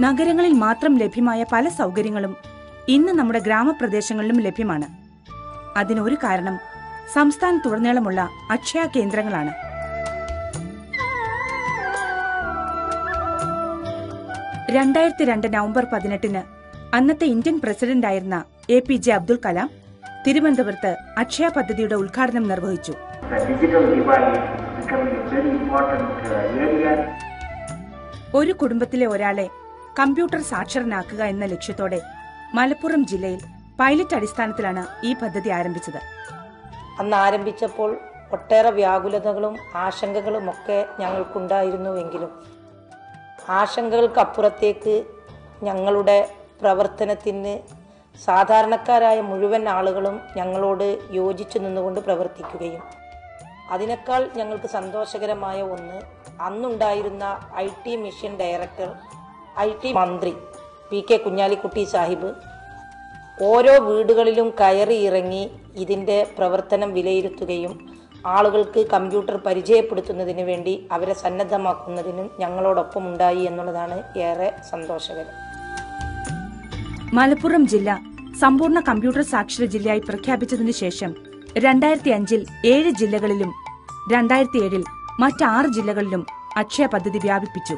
നഗരങ്ങളിൽ മാത്രം ലഭ്യമായ പല സൗകര്യങ്ങളും ഇന്ന് നമ്മുടെ ഗ്രാമപ്രദേശങ്ങളിലും ലഭ്യമാണ് അതിനൊരു കാരണം സംസ്ഥാനത്തുടനീളമുള്ള അക്ഷയ കേന്ദ്രങ്ങളാണ് രണ്ടായിരത്തി രണ്ട് നവംബർ പതിനെട്ടിന് അന്നത്തെ ഇന്ത്യൻ പ്രസിഡന്റായിരുന്ന A P J Abdul Kalam തിരുവനന്തപുരത്ത് അക്ഷയ പദ്ധതിയുടെ ഉദ്ഘാടനം നിർവഹിച്ചു The digital divide is becoming a very important uh, area. ഒരു കുടുംബത്തിലെ ഒരാളെ കമ്പ്യൂട്ടർ സാക്ഷരനാക്കുക എന്ന ലക്ഷ്യത്തോടെ മലപ്പുറം ജില്ലയിൽ പൈലറ്റ് അടിസ്ഥാനത്തിലാണ് ഈ പദ്ധതി ആരംഭിച്ചത് അന്ന് ആരംഭിച്ചപ്പോൾ ഒട്ടേറെ വ്യാകുലതകളും ആശങ്കകളും ഒക്കെ ഞങ്ങൾക്കുണ്ടായിരുന്നുവെങ്കിലും ആശങ്കകൾക്കപ്പുറത്തേക്ക് ഞങ്ങളുടെ പ്രവർത്തനത്തിന് സാധാരണക്കാരായ മുഴുവൻ ആളുകളും ഞങ്ങളോട് യോജിച്ചു നിന്നുകൊണ്ട് പ്രവർത്തിക്കുകയും അതിനേക്കാൾ ഞങ്ങൾക്ക് സന്തോഷകരമായ ഒന്ന് അന്നുണ്ടായിരുന്ന I T mission director I T മന്ത്രി പി കെ കുഞ്ഞാലിക്കുട്ടി സാഹിബ് ഓരോ വീടുകളിലും കയറി ഇറങ്ങി ഇതിൻ്റെ പ്രവർത്തനം വിലയിരുത്തുകയും ആളുകൾക്ക് കമ്പ്യൂട്ടർ പരിചയപ്പെടുത്തുന്നതിന് വേണ്ടി അവരെ സന്നദ്ധമാക്കുന്നതിനും ഞങ്ങളോടൊപ്പം ഉണ്ടായി എന്നുള്ളതാണ് ഏറെ സന്തോഷകരം മലപ്പുറം ജില്ല സമ്പൂർണ്ണ കമ്പ്യൂട്ടർ സാക്ഷര ജില്ലയായി പ്രഖ്യാപിച്ചതിനു ശേഷം രണ്ടായിരത്തി അഞ്ചിൽ ഏഴ് ജില്ലകളിലും രണ്ടായിരത്തി ഏഴിൽ മറ്റാറ് ജില്ലകളിലും അക്ഷയ പദ്ധതി വ്യാപിപ്പിച്ചു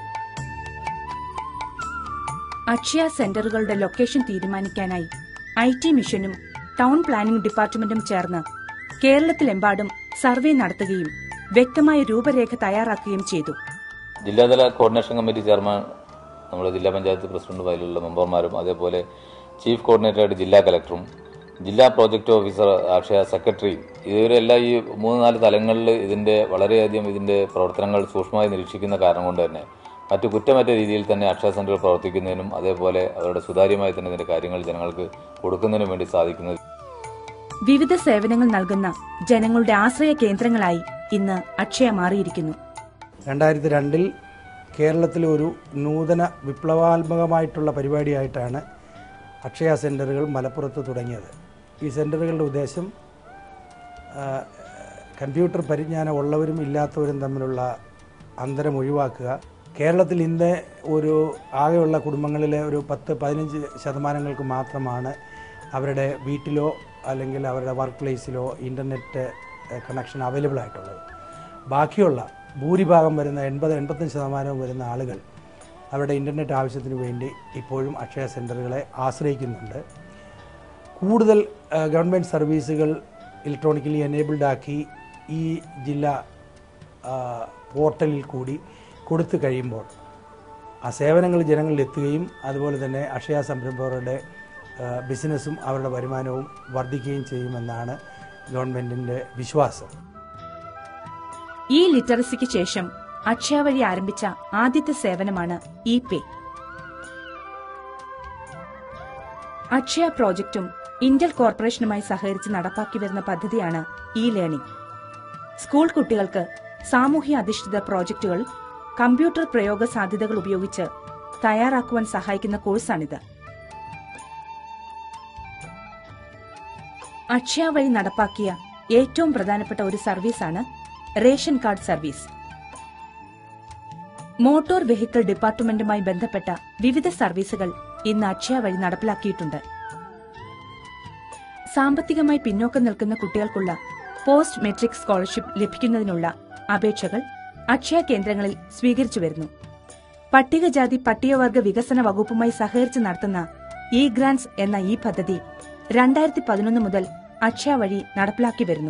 അക്ഷയ സെന്ററുകളുടെ ലൊക്കേഷൻ തീരുമാനിക്കാനായി ഐ ടി മിഷനും ടൗൺ പ്ലാനിംഗ് ഡിപ്പാർട്ട്മെന്റും ചേർന്ന് കേരളത്തിലെമ്പാടും സർവേ നടത്തുകയും വ്യക്തമായ രൂപരേഖ തയ്യാറാക്കുകയും ചെയ്തു ജില്ലാതല കോർഡിനേഷൻ കമ്മിറ്റി ചെയർമാൻ നമ്മുടെ ജില്ലാ പഞ്ചായത്ത് പ്രസിഡന്റ് വയലുള്ള മെമ്പർമാരും അതേപോലെ ചീഫ് കോർഡിനേറ്ററായിട്ട് ജില്ലാ കലക്ടറും ജില്ലാ പ്രോജക്റ്റ് ഓഫീസർ അക്ഷയ സെക്രട്ടറി ഇവരെല്ലാം ഈ മൂന്ന് നാല് തലങ്ങളിൽ ഇതിന്റെ വളരെയധികം ഇതിന്റെ പ്രവർത്തനങ്ങൾ സൂക്ഷ്മമായി നിരീക്ഷിക്കുന്ന കാരണം കൊണ്ട് തന്നെ മറ്റു കുറ്റമറ്റ രീതിയിൽ തന്നെ അക്ഷയ സെന്ററുകൾ പ്രവർത്തിക്കുന്നതിനും അതേപോലെ അവരുടെ സുതാര്യമായി തന്നെ ഇതിന്റെ കാര്യങ്ങൾ ജനങ്ങൾക്ക് കൊടുക്കുന്നതിനും വേണ്ടി സാധിക്കുന്നത് വിവിധ സേവനങ്ങൾ നൽകുന്ന ജനങ്ങളുടെ ആശ്രയ കേന്ദ്രങ്ങളായി ഇന്ന് അക്ഷയ മാറിയിരിക്കുന്നു രണ്ടായിരത്തി രണ്ടിൽ കേരളത്തിൽ ഒരു നൂതന വിപ്ലവാത്മകമായിട്ടുള്ള പരിപാടിയായിട്ടാണ് അക്ഷയ സെൻറ്ററുകൾ മലപ്പുറത്ത് തുടങ്ങിയത് ഈ സെൻറ്ററുകളുടെ ഉദ്ദേശം ആ, കമ്പ്യൂട്ടർ പരിജ്ഞാനം ഉള്ളവരും ഇല്ലാത്തവരും തമ്മിലുള്ള അന്തരം ഒഴിവാക്കുക കേരളത്തിൽ ഇന്ന് ഒരു ആകെയുള്ള കുടുംബങ്ങളിലെ ഒരു പത്ത് പതിനഞ്ച് ശതമാനങ്ങൾക്ക് മാത്രമാണ് അവരുടെ വീട്ടിലോ അല്ലെങ്കിൽ അവരുടെ വർക്ക് പ്ലേസിലോ ഇൻ്റർനെറ്റ് കണക്ഷൻ അവൈലബിൾ ആയിട്ടുള്ളത് ബാക്കിയുള്ള ഭൂരിഭാഗം വരുന്ന എൺപത് എൺപത്തഞ്ച് ശതമാനവും വരുന്ന ആളുകൾ അവരുടെ ഇൻ്റർനെറ്റ് ആവശ്യത്തിന് വേണ്ടി ഇപ്പോഴും അക്ഷയ സെൻറ്ററുകളെ ആശ്രയിക്കുന്നുണ്ട് കൂടുതൽ ആ, ഗവൺമെൻറ് സർവീസുകൾ ഇലക്ട്രോണിക്കലി എനേബിൾഡ് ആക്കി ഈ ജില്ലാ ആ, പോർട്ടലിൽ കൂടി കൊടുത്തു കഴിയുമ്പോൾ ആ സേവനങ്ങൾ ജനങ്ങളിൽ എത്തുകയും അതുപോലെ തന്നെ അക്ഷയ സംരംഭകരുടെ ആ, ബിസിനസ്സും അവരുടെ വരുമാനവും വർദ്ധിക്കുകയും ചെയ്യുമെന്നാണ് ഗവൺമെൻറ്റിൻ്റെ വിശ്വാസം ഈ ലിറ്ററസിക്ക് ശേഷം അക്ഷയ വഴി ആരംഭിച്ച ആദ്യത്തെ സേവനമാണ് ഇ പേ അക്ഷയ പ്രോജക്റ്റും ഇന്റൽ കോർപ്പറേഷനുമായി സഹകരിച്ച് നടപ്പാക്കി വരുന്ന പദ്ധതിയാണ് ഇ ലേണിംഗ് സ്കൂൾ കുട്ടികൾക്ക് സാമൂഹ്യ അധിഷ്ഠിത പ്രോജക്റ്റുകൾ കമ്പ്യൂട്ടർ പ്രയോഗ സാധ്യതകൾ ഉപയോഗിച്ച് തയ്യാറാക്കുവാൻ സഹായിക്കുന്ന കോഴ്സാണിത് അക്ഷയ വഴി നടപ്പാക്കിയ ഏറ്റവും പ്രധാനപ്പെട്ട ഒരു സർവീസാണ് ration card service motor vehicle ഡിപ്പാർട്ട്മെന്റുമായി ബന്ധപ്പെട്ട വിവിധ സർവീസുകൾ ഇന്ന് അക്ഷയ വഴി നടപ്പിലാക്കിയിട്ടുണ്ട് സാമ്പത്തികമായി പിന്നോക്കം നിൽക്കുന്ന കുട്ടികൾക്കുള്ള പോസ്റ്റ് മെട്രിക് സ്കോളർഷിപ്പ് ലഭിക്കുന്നതിനുള്ള അപേക്ഷകൾ അക്ഷയ കേന്ദ്രങ്ങളിൽ സ്വീകരിച്ചു വരുന്നു പട്ടികജാതി പട്ടികവർഗ വികസന വകുപ്പുമായി സഹകരിച്ച് നടത്തുന്ന ഇ ഗ്രാൻസ് എന്ന ഈ പദ്ധതി രണ്ടായിരത്തി പതിനൊന്ന് മുതൽ അക്ഷയ വഴി നടപ്പിലാക്കി വരുന്നു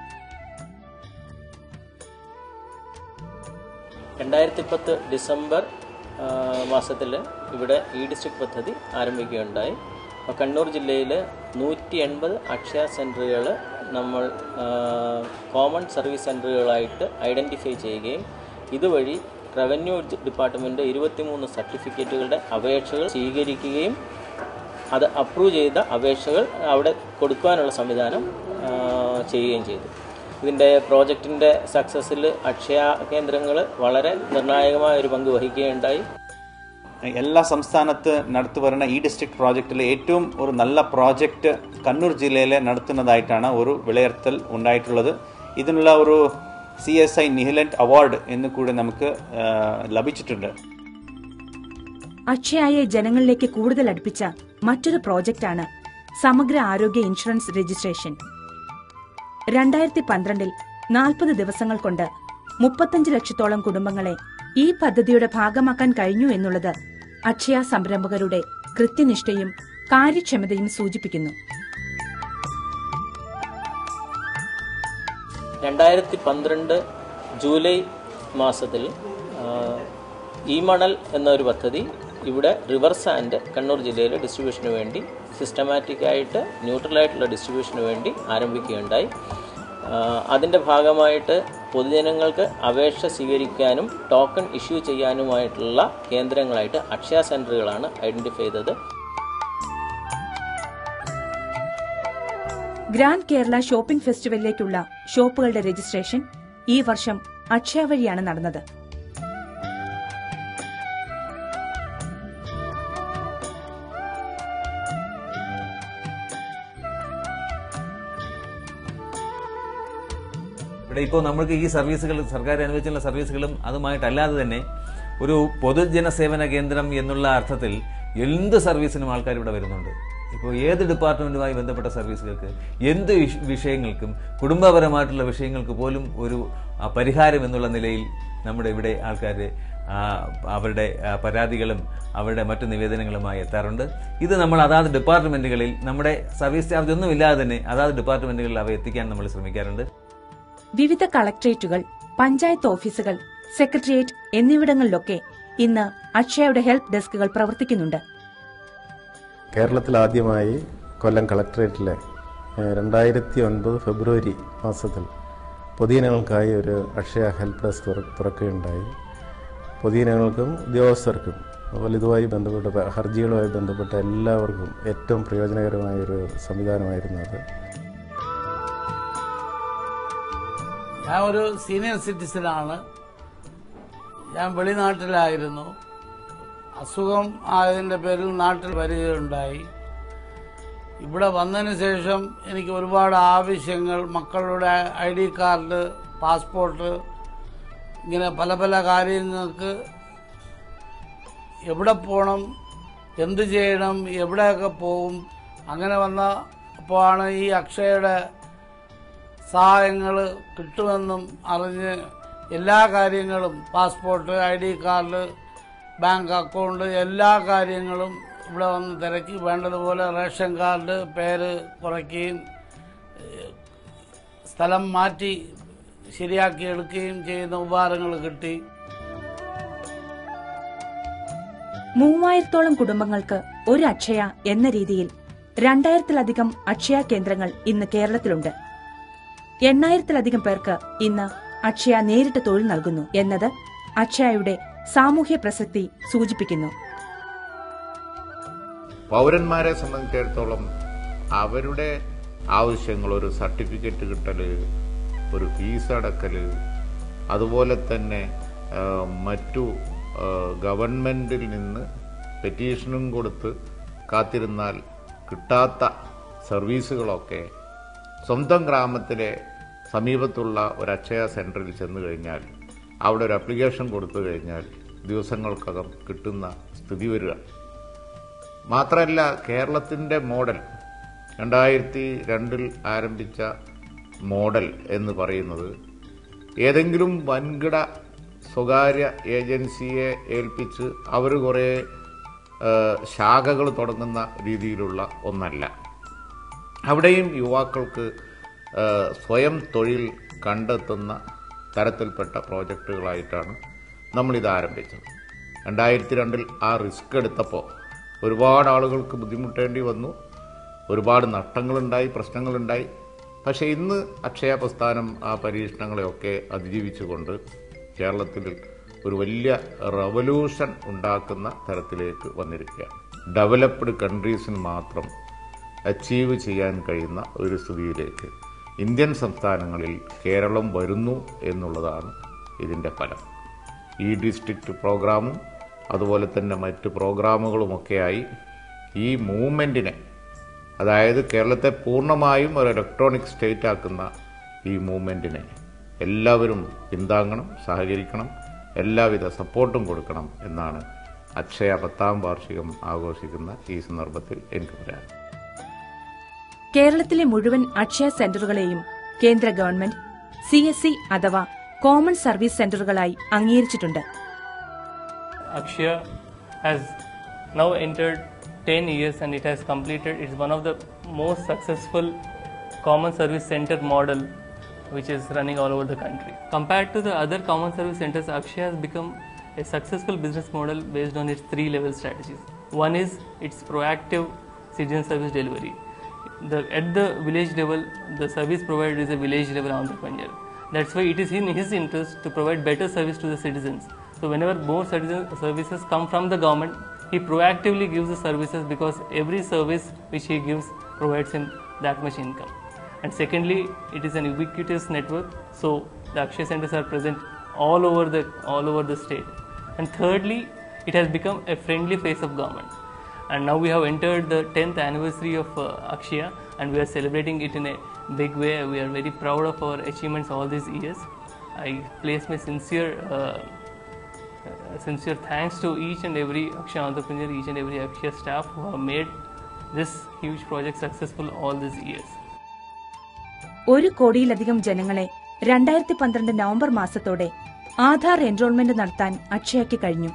രണ്ടായിരത്തി പത്ത് ഡിസംബർ മാസത്തിൽ ഇവിടെ ഇ ഡിസ്ട്രിക്ട് പദ്ധതി ആരംഭിക്കുകയുണ്ടായി അപ്പോൾ കണ്ണൂർ ജില്ലയിൽ നൂറ്റി എൺപത് അക്ഷയ സെൻറ്ററുകൾ നമ്മൾ ആ, കോമൺ സർവീസ് സെൻറ്ററുകളായിട്ട് ഐഡൻറ്റിഫൈ ചെയ്യുകയും ഇതുവഴി റവന്യൂ ഡിപ്പാർട്ട്മെൻറ്റ് ഇരുപത്തിമൂന്ന് സർട്ടിഫിക്കറ്റുകളുടെ അപേക്ഷകൾ സ്വീകരിക്കുകയും അത് അപ്രൂവ് ചെയ്ത അപേക്ഷകൾ അവിടെ കൊടുക്കുവാനുള്ള സംവിധാനം ആ, ചെയ്യുകയും ചെയ്തു ഇതിൻ്റെ പ്രോജക്റ്റിൻ്റെ സക്സസ്സിൽ അക്ഷയ കേന്ദ്രങ്ങൾ വളരെ നിർണായകമായ ഒരു പങ്ക് വഹിക്കുകയുണ്ടായി എല്ലാ സംസ്ഥാനത്ത് നടത്തി വരുന്ന ഈ ഡിസ്ട്രിക്ട് പ്രോജക്റ്റിൽ ഏറ്റവും ഒരു നല്ല പ്രോജക്റ്റ് കണ്ണൂർ ജില്ലയിലെ നടത്തുന്നതായിട്ടാണ് ഒരു വിലയിരുത്തൽ ഉണ്ടായിട്ടുള്ളത് ഇതിനുള്ള ഒരു C S I Nihilent award എന്ന് കൂടി നമുക്ക് ആ, ലഭിച്ചിട്ടുണ്ട് അക്ഷയയെ ജനങ്ങളിലേക്ക് കൂടുതൽ അടുപ്പിച്ച മറ്റൊരു പ്രോജക്റ്റാണ് സമഗ്ര ആരോഗ്യ ഇൻഷുറൻസ് രജിസ്ട്രേഷൻ രണ്ടായിരത്തി പന്ത്രണ്ടിൽ നാൽപ്പത് ദിവസങ്ങൾ കൊണ്ട് മുപ്പത്തഞ്ച് ലക്ഷത്തോളം കുടുംബങ്ങളെ ഈ പദ്ധതിയുടെ ഭാഗമാക്കാൻ കഴിഞ്ഞു എന്നുള്ളത് അക്ഷയ സംരംഭകരുടെ കൃത്യനിഷ്ഠയും കാര്യക്ഷമതയും സൂചിപ്പിക്കുന്നു രണ്ടായിരത്തി പന്ത്രണ്ട് ജൂലൈ മാസത്തിൽ ആ, ഈ മണൽ എന്നൊരു പദ്ധതി ഇവിടെ റിവർ സാൻഡ് കണ്ണൂർ ജില്ലയിലെ ഡിസ്ട്രിബ്യൂഷന് വേണ്ടി സിസ്റ്റമാറ്റിക് ആയിട്ട് ന്യൂട്രലായിട്ടുള്ള ഡിസ്ട്രിബ്യൂഷന് വേണ്ടി ആരംഭിക്കുകയുണ്ടായി ആ, അതിൻ്റെ ഭാഗമായിട്ട് പൊതുജനങ്ങൾക്ക് അപേക്ഷ സ്വീകരിക്കാനും ടോക്കൺ ഇഷ്യൂ ചെയ്യാനുമായിട്ടുള്ള കേന്ദ്രങ്ങളായിട്ട് അക്ഷയ സെൻറ്ററുകളാണ് ഐഡൻറ്റിഫൈ ചെയ്തത് ഗ്രാൻഡ് കേരള ഷോപ്പിംഗ് ഫെസ്റ്റിവലിലേക്കുള്ള ഷോപ്പുകളുടെ രജിസ്ട്രേഷൻ ഈ വർഷം അക്ഷയ വഴിയാണ് നടന്നത് ഇവിടെ ഇപ്പോൾ നമ്മൾക്ക് ഈ സർവീസുകൾ സർക്കാർ അനുവദിച്ചുള്ള സർവീസുകളും അതുമായിട്ടല്ലാതെ തന്നെ ഒരു പൊതുജന സേവന കേന്ദ്രം എന്നുള്ള അർത്ഥത്തിൽ എന്ത് സർവീസിനും ആൾക്കാർ ഇവിടെ വരുന്നുണ്ട് ഇപ്പോൾ ഏത് ഡിപ്പാർട്ട്മെന്റുമായി ബന്ധപ്പെട്ട സർവീസുകൾക്ക് എന്ത് വിഷ- വിഷയങ്ങൾക്കും കുടുംബപരമായിട്ടുള്ള വിഷയങ്ങൾക്ക് പോലും ഒരു ആ, പരിഹാരം എന്നുള്ള നിലയിൽ നമ്മുടെ ഇവിടെ ആൾക്കാർ അവരുടെ ആ, പരാതികളും അവരുടെ മറ്റു നിവേദനങ്ങളുമായി എത്താറുണ്ട് ഇത് നമ്മൾ അതാത് ഡിപ്പാർട്ട്മെന്റുകളിൽ നമ്മുടെ സർവീസ് ചാർജ് ഒന്നും ഇല്ലാതെ തന്നെ അതാത് ഡിപ്പാർട്ട്മെന്റുകളിൽ അവ എത്തിക്കാൻ നമ്മൾ ശ്രമിക്കാറുണ്ട് വിവിധ കളക്ട്രേറ്റുകൾ പഞ്ചായത്ത് ഓഫീസുകൾ സെക്രട്ടേറിയറ്റ് എന്നിവിടങ്ങളിലൊക്കെ ഇന്ന് അക്ഷയയുടെ ഹെൽപ്പ് ഡെസ്കുകൾ പ്രവർത്തിക്കുന്നുണ്ട് കേരളത്തിൽ ആദ്യമായി കൊല്ലം കളക്ടറേറ്റിലെ രണ്ടായിരത്തി ഒൻപത് ഫെബ്രുവരി മാസത്തിൽ പൊതുജനങ്ങൾക്കായി ഒരു അക്ഷയ ഹെൽപ്പ് ഡെസ്ക് തുറ- തുറക്കുകയുണ്ടായി പൊതുജനങ്ങൾക്കും ഉദ്യോഗസ്ഥർക്കും അതുപോലെ ഇതുമായി ബന്ധപ്പെട്ട ഹർജികളുമായി ബന്ധപ്പെട്ട എല്ലാവർക്കും ഏറ്റവും പ്രയോജനകരമായ ഒരു സംവിധാനമായിരുന്നു അത് ഞാൻ ഒരു സീനിയർ സിറ്റിസനാണ് ഞാൻ വെളിനാട്ടിലായിരുന്നു അസുഖം ആയതിൻ്റെ പേരിൽ നാട്ടിൽ വരികയുണ്ടായി ഇവിടെ വന്നതിന് ശേഷം എനിക്ക് ഒരുപാട് ആവശ്യങ്ങൾ മക്കളുടെ ഐ ഡി കാർഡ് പാസ്പോർട്ട് ഇങ്ങനെ പല പല കാര്യങ്ങൾക്ക് എവിടെ പോകണം എന്ത് ചെയ്യണം എവിടെയൊക്കെ പോകും അങ്ങനെ വന്നപ്പോഴാണ് ഈ അക്ഷയയുടെ സഹായങ്ങൾ കിട്ടുമെന്നും അറിഞ്ഞ് എല്ലാ കാര്യങ്ങളും passport I D card bank account എല്ലാ കാര്യങ്ങളും ഇവിടെ വന്ന് തിരക്കി വേണ്ടതുപോലെ റേഷൻ കാർഡ് പേര് കുറയ്ക്കുകയും ഏഹ്, സ്ഥലം മാറ്റി ശരിയാക്കി എടുക്കുകയും ചെയ്യുന്ന ഉപകാരങ്ങൾ കിട്ടി മൂവായിരത്തോളം കുടുംബങ്ങൾക്ക് ഒരു അക്ഷയ എന്ന രീതിയിൽ രണ്ടായിരത്തിലധികം അക്ഷയ കേന്ദ്രങ്ങൾ ഇന്ന് കേരളത്തിലുണ്ട് എണ്ണായിരത്തിലധികം പേർക്ക് ഇന്ന് അക്ഷയ നേരിട്ട് തൊഴിൽ നൽകുന്നു എന്നത് അക്ഷയയുടെ സാമൂഹ്യ പ്രസക്തി സൂചിപ്പിക്കുന്നു പൗരന്മാരെ സംബന്ധിച്ചിടത്തോളം അവരുടെ ആവശ്യങ്ങൾ ഒരു സർട്ടിഫിക്കറ്റ് കിട്ടൽ ഒരു ഫീസ് അടക്കൽ അതുപോലെ തന്നെ ആ, മറ്റു ആ, ഗവൺമെൻറ്റിൽ നിന്ന് പെറ്റീഷനും കൊടുത്ത് കാത്തിരുന്നാൽ കിട്ടാത്ത സർവീസുകളൊക്കെ സ്വന്തം ഗ്രാമത്തിലെ സമീപത്തുള്ള ഒരു അക്ഷയ സെൻറ്ററിൽ ചെന്ന് കഴിഞ്ഞാൽ അവിടെ ഒരു അപ്ലിക്കേഷൻ കൊടുത്തു കഴിഞ്ഞാൽ ദിവസങ്ങൾക്കകം കിട്ടുന്ന സ്ഥിതി വരിക മാത്രമല്ല കേരളത്തിൻ്റെ മോഡൽ രണ്ടായിരത്തി രണ്ടിൽ ആരംഭിച്ച മോഡൽ എന്ന് പറയുന്നത് ഏതെങ്കിലും വൻകിട സ്വകാര്യ ഏജൻസിയെ ഏൽപ്പിച്ച് അവർ കുറേ ശാഖകൾ തുടങ്ങുന്ന രീതിയിലുള്ള ഒന്നല്ല അവിടെയും യുവാക്കൾക്ക് ആ, സ്വയം തൊഴിൽ കണ്ടെത്തുന്ന തരത്തിൽപ്പെട്ട പ്രോജക്റ്റുകളായിട്ടാണ് നമ്മളിത് ആരംഭിച്ചത് രണ്ടായിരത്തി രണ്ടിൽ ആ റിസ്ക് എടുത്തപ്പോൾ ഒരുപാട് ആളുകൾക്ക് ബുദ്ധിമുട്ടേണ്ടി വന്നു ഒരുപാട് നഷ്ടങ്ങളുണ്ടായി പ്രശ്നങ്ങളുണ്ടായി പക്ഷേ ഇന്ന് അക്ഷയ പ്രസ്ഥാനം ആ പരീക്ഷണങ്ങളെയൊക്കെ അതിജീവിച്ചുകൊണ്ട് കേരളത്തിൽ ഒരു വലിയ റവല്യൂഷൻ ഉണ്ടാക്കുന്ന തരത്തിലേക്ക് വന്നിരിക്കുകയാണ് ഡെവലപ്ഡ് കൺട്രീസിന് മാത്രം അച്ചീവ് ചെയ്യാൻ കഴിയുന്ന ഒരു സ്ഥിതിയിലേക്ക് ഇന്ത്യൻ സംസ്ഥാനങ്ങളിൽ കേരളം വരുന്നു എന്നുള്ളതാണ് ഇതിൻ്റെ ഫലം ഈ ഡിസ്ട്രിക്റ്റ് പ്രോഗ്രാമും അതുപോലെ തന്നെ മറ്റ് പ്രോഗ്രാമുകളുമൊക്കെയായി ഈ മൂവ്മെൻറ്റിനെ അതായത് കേരളത്തെ പൂർണ്ണമായും ഒരു ഇലക്ട്രോണിക് സ്റ്റേറ്റ് ആക്കുന്ന ഈ മൂവ്മെൻറ്റിനെ എല്ലാവരും പിന്താങ്ങണം സഹകരിക്കണം എല്ലാവിധ സപ്പോർട്ടും കൊടുക്കണം എന്നാണ് അക്ഷയ പത്താം വാർഷികം ആഘോഷിക്കുന്ന ഈ സന്ദർഭത്തിൽ എനിക്ക് പറയാം കേരളത്തിലെ മുഴുവൻ അക്ഷയ സെന്ററുകളെയും കേന്ദ്ര ഗവൺമെന്റ് സി എസ് സി അഥവാ കോമൺ സർവീസ് സെന്ററുകളായി അംഗീകരിച്ചിട്ടുണ്ട് Akshaya has now entered 10 years and it has completed, it's one of the most successful common service center model which is running all over the country. Compared to the other common service centers, Akshaya has become a successful business model based on its three level strategies. One is its proactive citizen service delivery. The, at the village level, the service provider is a village level entrepreneur. That's why it is in his interest to provide better service to the citizens. So whenever more citizen services come from the government, he proactively gives the services because every service which he gives provides him that much income. And secondly, it is an ubiquitous network, so the Akshaya centers are present all over the all over the state. And thirdly, it has become a friendly face of government. And now we have entered the 10th anniversary of uh, Akshaya, and we are celebrating it in a big way. We are very proud of our achievements all these years. I place my sincere uh, uh, sincere thanks to each and every Akshaya entrepreneur, each and every Akshaya staff who have made this huge project successful all these years. ഒരു കോടിയിലധികം ജനങ്ങളെ രണ്ടായിരത്തി പന്ത്രണ്ട് November മാസത്തോടെ Aadhaar enrolment നടത്താൻ അക്ഷയയ്ക്ക് കഴിഞ്ഞു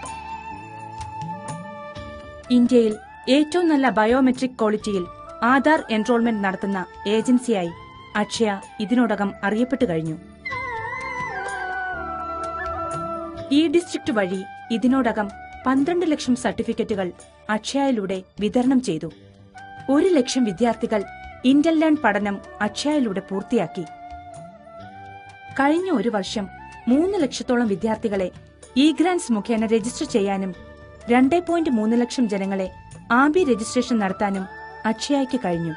ഇന്ത്യയിൽ ഏറ്റവും നല്ല ബയോമെട്രിക് ക്വാളിറ്റിയിൽ ആധാർ എൻറോൾമെന്റ് നടത്തുന്ന ഏജൻസിയായി അക്ഷയ ഇതിനോടകം അറിയപ്പെട്ടു കഴിഞ്ഞു ഇ ഡിസ്ട്രിക്ട് വഴി ഇതിനോടകം പന്ത്രണ്ട് ലക്ഷം സർട്ടിഫിക്കറ്റുകൾ അക്ഷയയിലൂടെ വിതരണം ചെയ്തു ഒരു ലക്ഷം വിദ്യാർത്ഥികൾ ഇന്റർലേൺ പഠനം അക്ഷയയിലൂടെ പൂർത്തിയാക്കി കഴിഞ്ഞ ഒരു വർഷം മൂന്ന് ലക്ഷത്തോളം വിദ്യാർത്ഥികളെ ഇ ഗ്രാൻസ് മുഖേന രജിസ്റ്റർ ചെയ്യാനും രണ്ട് പോയിന്റ് മൂന്ന് ലക്ഷം ജനങ്ങളെ ആബി രജിസ്ട്രേഷൻ നടത്താനും അക്ഷയയ്ക്ക് കഴിഞ്ഞു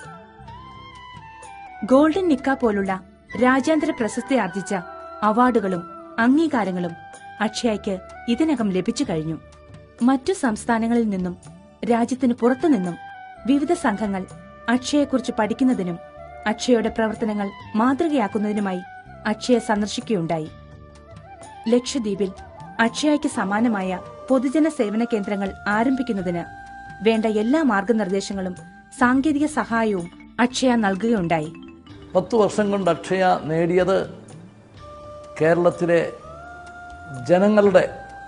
ഗോൾഡൻ നിക്ക പോലുള്ള രാജ്യാന്തര പ്രശസ്തി ആർജിച്ച അവാർഡുകളും അംഗീകാരങ്ങളും അക്ഷയയ്ക്ക് ഇതിനകം ലഭിച്ചു കഴിഞ്ഞു മറ്റു സംസ്ഥാനങ്ങളിൽ നിന്നും രാജ്യത്തിന് പുറത്തുനിന്നും വിവിധ സംഘങ്ങൾ അക്ഷയെക്കുറിച്ച് പഠിക്കുന്നതിനും അക്ഷയയുടെ പ്രവർത്തനങ്ങൾ മാതൃകയാക്കുന്നതിനുമായി അക്ഷയ സന്ദർശിക്കുകയുണ്ടായി ലക്ഷദ്വീപിൽ അക്ഷയയ്ക്ക് സമാനമായ പൊതുജന സേവന കേന്ദ്രങ്ങൾ ആരംഭിക്കുന്നതിന് വേണ്ട എല്ലാ മാർഗനിർദ്ദേശങ്ങളും സാങ്കേതിക സഹായവും അക്ഷയ നൽകുകയുണ്ടായി പത്ത് വർഷം കൊണ്ട് അക്ഷയ നേടിയത് കേരളത്തിലെ ജനങ്ങളുടെ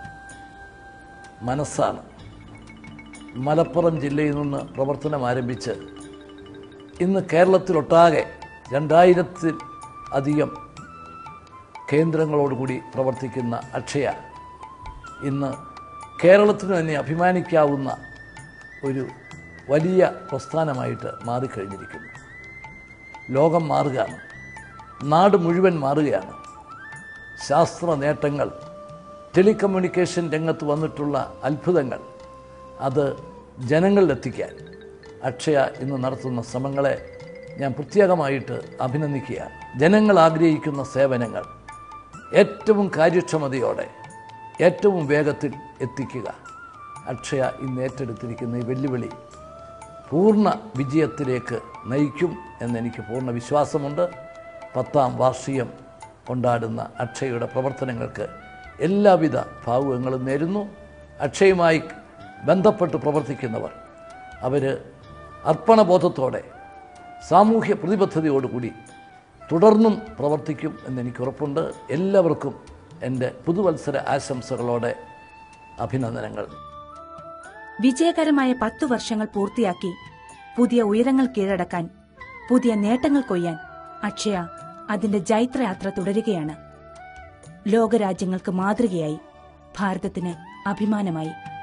മനസ്സാണ് മലപ്പുറം ജില്ലയിൽ നിന്ന് പ്രവർത്തനം ആരംഭിച്ച് ഇന്ന് കേരളത്തിലൊട്ടാകെ രണ്ടായിരത്തിൽ അധികം കേന്ദ്രങ്ങളോടുകൂടി പ്രവർത്തിക്കുന്ന അക്ഷയ ഇന്ന് കേരളത്തിന് തന്നെ അഭിമാനിക്കാവുന്ന ഒരു വലിയ പ്രസ്ഥാനമായിട്ട് മാറിക്കഴിഞ്ഞിരിക്കുന്നു ലോകം മാറുകയാണ് നാട് മുഴുവൻ മാറുകയാണ് ശാസ്ത്ര നേട്ടങ്ങൾ ടെലികമ്മ്യൂണിക്കേഷൻ രംഗത്ത് വന്നിട്ടുള്ള അത്ഭുതങ്ങൾ അത് ജനങ്ങളിലെത്തിക്കാൻ അക്ഷയ ഇന്ന് നടത്തുന്ന ശ്രമങ്ങളെ ഞാൻ പ്രത്യേകമായിട്ട് അഭിനന്ദിക്കുകയാണ് ജനങ്ങൾ ആഗ്രഹിക്കുന്ന സേവനങ്ങൾ ഏറ്റവും കാര്യക്ഷമതയോടെ ഏറ്റവും വേഗത്തിൽ എത്തിക്കുക അക്ഷയ ഇന്ന് ഏറ്റെടുത്തിരിക്കുന്ന ഈ വെല്ലുവിളി പൂർണ്ണ വിജയത്തിലേക്ക് നയിക്കും എന്നെനിക്ക് പൂർണ്ണ വിശ്വാസമുണ്ട് പത്താം വാർഷികം കൊണ്ടാടുന്ന അക്ഷയയുടെ പ്രവർത്തനങ്ങൾക്ക് എല്ലാവിധ ഭാവുകങ്ങളും നേരുന്നു അക്ഷയുമായി ബന്ധപ്പെട്ട് പ്രവർത്തിക്കുന്നവർ അവർ അർപ്പണബോധത്തോടെ സാമൂഹ്യ പ്രതിബദ്ധതയോടുകൂടി തുടർന്നും പ്രവർത്തിക്കും എന്നെനിക്ക് ഉറപ്പുണ്ട് എല്ലാവർക്കും എൻ്റെ പുതുവത്സര ആശംസകളോടെ അഭിനന്ദനങ്ങൾ വിജയകരമായ പത്തു വർഷങ്ങൾ പൂർത്തിയാക്കി പുതിയ ഉയരങ്ങൾ കീഴടക്കാൻ പുതിയ നേട്ടങ്ങൾ കൊയ്യാൻ അക്ഷയ അതിന്റെ ജൈത്രയാത്ര തുടരുകയാണ് ലോകരാജ്യങ്ങൾക്ക് മാതൃകയായി ഭാരതത്തിന് അഭിമാനമായി